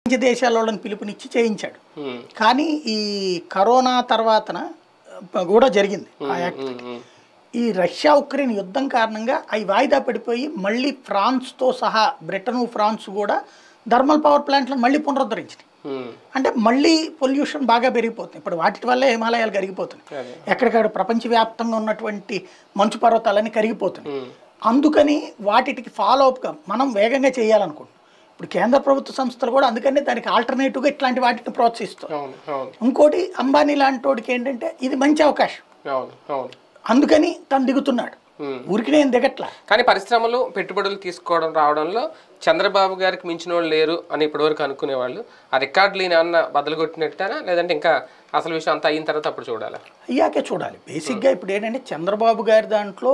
ప్రపంచ దేశాల వాళ్ళని పిలుపునిచ్చి చేయించాడు ఉమ్, కానీ ఈ కరోనా తర్వాతన ఆ, కూడా జరిగింది ఆ యాక్ట్ ఉమ్, ఉమ్. ఈ రష్యా ఉక్రెయిన్ యుద్ధం కారణంగా అవి వాయిదా పడిపోయి మళ్ళీ ఫ్రాన్స్తో సహా బ్రిటన్ ఫ్రాన్స్ కూడా థర్మల్ పవర్ ప్లాంట్లను మళ్ళీ పునరుద్ధరించినాయి ఉమ్, అంటే మళ్ళీ పొల్యూషన్ బాగా పెరిగిపోతుంది ఇప్పుడు వాటి వల్లే హిమాలయాలు కరిగిపోతున్నాయి అదే ఎక్కడికక్కడ ప్రపంచవ్యాప్తంగా ఉన్నటువంటి మంచు పర్వతాలన్నీ కరిగిపోతున్నాయి ఉమ్, అందుకని వాటికి ఫాలో అప్గా మనం వేగంగా చేయాలనుకుంటున్నాం ఇప్పుడు కేంద్ర ప్రభుత్వ సంస్థలు కూడా అందుకని దానికి ఆల్టర్నేటివ్గా ఇట్లాంటి వాటిని ప్రోత్సహిస్తాం అవును అవును ఇంకోటి అంబానీ లాంటి వాడికి ఏంటంటే ఇది మంచి అవకాశం అవును అవును అందుకని తను దిగుతున్నాడు ఉమ్. ఊరికి నేను దిగట్లా కానీ పరిశ్రమలు పెట్టుబడులు తీసుకోవడం రావడంలో చంద్రబాబు గారికి మించిన వాళ్ళు లేరు అని ఇప్పటివరకు అనుకునేవాళ్ళు ఆ రికార్డులు ఈయన ఏమన్నా బదులు కొట్టినట్టేనా లేదంటే ఇంకా అసలు విషయం అంతా అయిన తర్వాత అప్పుడు చూడాలా అయ్యాకే చూడాలి బేసిక్గా ఇప్పుడు ఏంటంటే చంద్రబాబు గారి దాంట్లో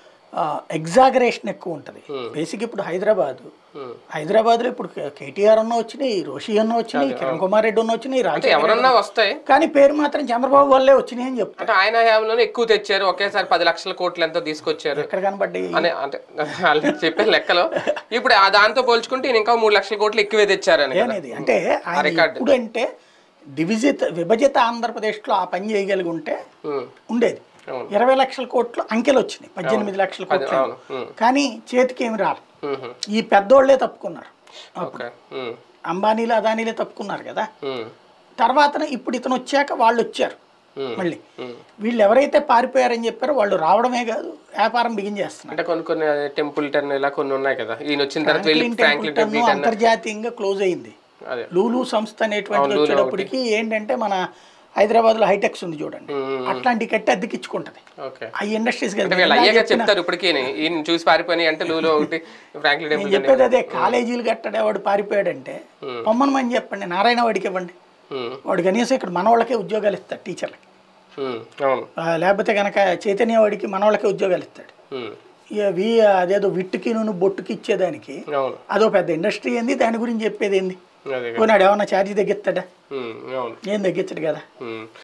ఎగ్జాగరేషన్ ఎక్కువ ఉంటుంది బేసిక్ ఇప్పుడు హైదరాబాద్ ఉమ్. హైదరాబాద్లో ఇప్పుడు కేటీఆర్ అన్న వచ్చినాయి రోషి అన్న వచ్చినాయి కిరణ్ కుమార్ రెడ్డి అన్న వచ్చినాయి అంటే రాజశేఖర్ ఎవరన్నా వస్తాయి కానీ పేరు మాత్రం చంద్రబాబు వల్లే వచ్చినాయి అని చెప్తారు అంటే ఆయన హయాంలోనే ఎక్కువ తెచ్చారు ఒకేసారి పది లక్షల కోట్లు ఎంతో తీసుకొచ్చారు ఎక్కడ కనబడ్డాయి అని అంటే వాళ్ళు చెప్పే లెక్కలో ఇప్పుడు ఆ దాంతో పోల్చుకుంటే ఈయన ఇంకా మూడు లక్షల కోట్లు ఎక్కువే తెచ్చారని కదా. అనేది అంటే ఆయన రికార్డు. ఎప్పుడు అంటే డివిజిత విభజిత ఆంధ్రప్రదేశ్లో ఆ పని చేయగలిగి ఉంటే ఉమ్, ఉండేది అవును. ఇరవై లక్షల కోట్లు అంకెలు వచ్చినాయి పద్దెనిమిది లక్షల కోట్లు అవును ఉమ్, కానీ కానీ చేతికి ఏమి రాలి ఉమ్, ఈ పెద్దోళ్లే తప్పుకున్నారు ఓకే ఉమ్, అంబానీలు అదానీలే తప్పుకున్నారు కదా ఉమ్, తర్వాత ఇప్పుడు ఇతను వచ్చాక వాళ్ళు వచ్చారు ఉమ్, మళ్ళీ ఉమ్. వీళ్ళు ఎవరైతే పారిపోయారని చెప్పారో వాళ్ళు రావడమే కాదు వ్యాపారం బిగిన్ చేస్తున్నారు అంటే కొన్ని కొన్ని టెంపుల్ టర్న్ ఇలా కొన్ని ఉన్నాయి కదా ఈయన వచ్చిన తర్వాత వెళ్ళి Franklin Franklin Templeton temple turn అంతర్జాతీయంగా క్లోజ్ అయింది అదే లూలు సంస్థ అనేటువంటిది వచ్చేటప్పటికి ఏంటంటే మన హైదరాబాద్లో హైటెక్స్ ఉంది చూడండి ఉమ్, అట్లాంటి కట్టి అద్దెకిచ్చుకుంటది ఓకే ఆ ఇండస్ట్రీస్ అంటే వీళ్ళు అయ్యాక చెప్తారు ఇప్పటికీ ఈయన చూసి పారిపోయి అంటే లూలో ఒకటి ఫ్రాంక్లిన్ నేను టెంపుల్ చెప్పేది అదే కాలేజీలు కట్టడేవాడు పారిపోయాడంటే ఉమ్. పొమ్మనమని చెప్పండి నారాయణ వాడికి ఇవ్వండి ఉమ్, వాడు కనీసం ఇక్కడ మనవాళ్ళకే ఉద్యోగాలు ఇస్తాడు టీచర్లకి ఉమ్, అవును ఆ, లేకపోతే కనుక చైతన్య వాడికి మనవాళ్ళకే ఉద్యోగాలు ఇస్తాడు ఉమ్, ఇక వి అదేదో విట్టుకి నూనె బొట్టుకి ఇచ్చేదానికి అవును అదో పెద్ద ఇండస్ట్రీ ఏంది దాని గురించి చెప్పేది ఏంది అదే కదా. పోనాడు ఏమన్నా ఛార్జీ తగ్గిస్తాడా ఉమ్, అవును ఏం తగ్గించడు కదా ఉమ్.